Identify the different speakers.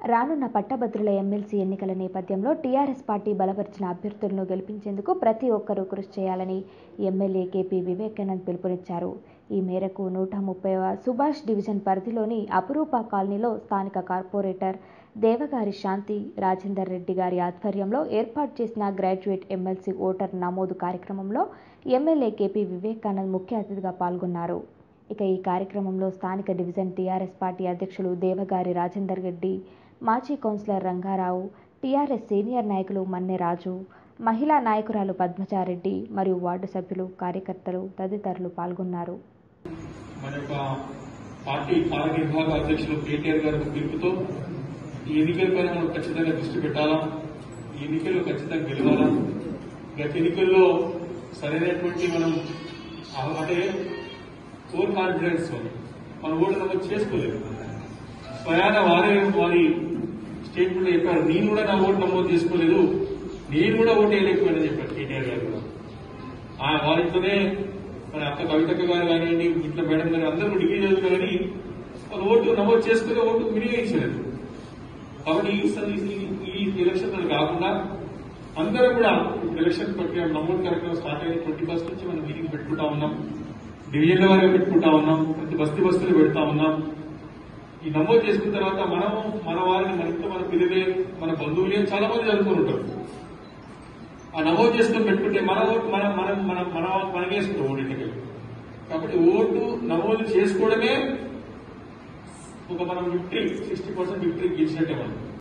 Speaker 1: రానున్న పట్టభద్రుల ఎమ్మెల్సీ ఎన్నికల నేపథ్యంలో టీఆర్ఎస్ పార్టీ బలపరిచిన అభ్యర్థులను గెలిపించేందుకు ప్రతి ఒక్కరూ కృషి చేయాలని ఎమ్మెల్యే కేపీ వివేకానంద్ పిలుపునిచ్చారు ఈ మేరకు నూట ముప్పైవ సుభాష్ డివిజన్ పరిధిలోని అపురూప కాలనీలో స్థానిక కార్పొరేటర్ దేవగారి శాంతి రాజేందర్ రెడ్డి గారి ఆధ్వర్యంలో ఏర్పాటు చేసిన గ్రాడ్యుయేట్ ఎమ్మెల్సీ ఓటర్ నమోదు కార్యక్రమంలో ఎమ్మెల్యే కేపీ వివేకానంద్ ముఖ్య అతిథిగా పాల్గొన్నారు ఇక ఈ కార్యక్రమంలో స్థానిక డివిజన్ టీఆర్ఎస్ పార్టీ అధ్యక్షులు దేవగారి రాజేందర్ రెడ్డి మాజీ కౌన్సిలర్ రంగారావు టీఆర్ఎస్ సీనియర్ నాయకులు మన్నె రాజు మహిళా నాయకురాలు పద్మజారెడ్డి మరియు వార్డు సభ్యులు కార్యకర్తలు తదితరులు పాల్గొన్నారు
Speaker 2: మన యొక్క పార్టీ పాలక విభాగ అధ్యక్షులు కేటీఆర్ గారి పిలుపుతో ఈ ఎన్నికలపైన మనం ఖచ్చితంగా దృష్టి పెట్టాలా ఈ ఎన్నికల్లో ఖచ్చితంగా గెలవాలా గత ఎన్నికల్లో సరైనటువంటి మనం ఆ- అంటే ఓవర్ కాన్ఫిడెన్స్ మన ఓటు నమోదు చేసుకోలేదు స్వయాన వారే వారి స్టేట్మెంట్ చెప్పారు నేను కూడా నా ఓటు నమోదు చేసుకోలేదు నేను కూడా ఓటు వేయలేకపోయానని చెప్పారు కేటీఆర్ గారు కూడా ఆ వారితోనే మన అక్క కవితక్క గారు కానివ్వండి ఇట్లా మేడం గారు అందరూ డిగ్రీ చదువుతారు కానీ వాళ్ళు ఓటు నమోదు చేసుకుని ఓటు వినియోగించలేదు కాబట్టి ఈ స- ఈ- ఈ ఎలక్షన్ కాకుండా అందరూ కూడా ఇప్పుడు ఎలక్షన్ ప్రక్రియ నమోదు కార్యక్రమం స్టార్ట్ అయిన ట్వంటీ ఫస్ట్ నుంచి మనం మీటింగ్ పెట్టుకుంటా ఉన్నాం డివిజన్ల వారిగా పెట్టుకుంటా ఉన్నాం ప్రతి బస్తీ బస్తులు పెడతా ఉన్నాం ఈ నమోదు చేసుకున్న తర్వాత మనం మన వారిని మన ఇంట్లో మన పిల్లలే మన బంధువులే చాలా మంది చదువుకుని ఉంటారు ఆ నమోదు చేసుకుని పెట్టుకుంటే మన ఓటు మనం మనం మనం మన మనకే వేసుకుంటాం ఓటింటికి కాబట్టి ఓటు నమోదు చేసుకోవడమే ఒక మనం విక్టరీ సిక్స్టీ పర్సెంట్ విక్టరీ గెలిచినట్టే మనం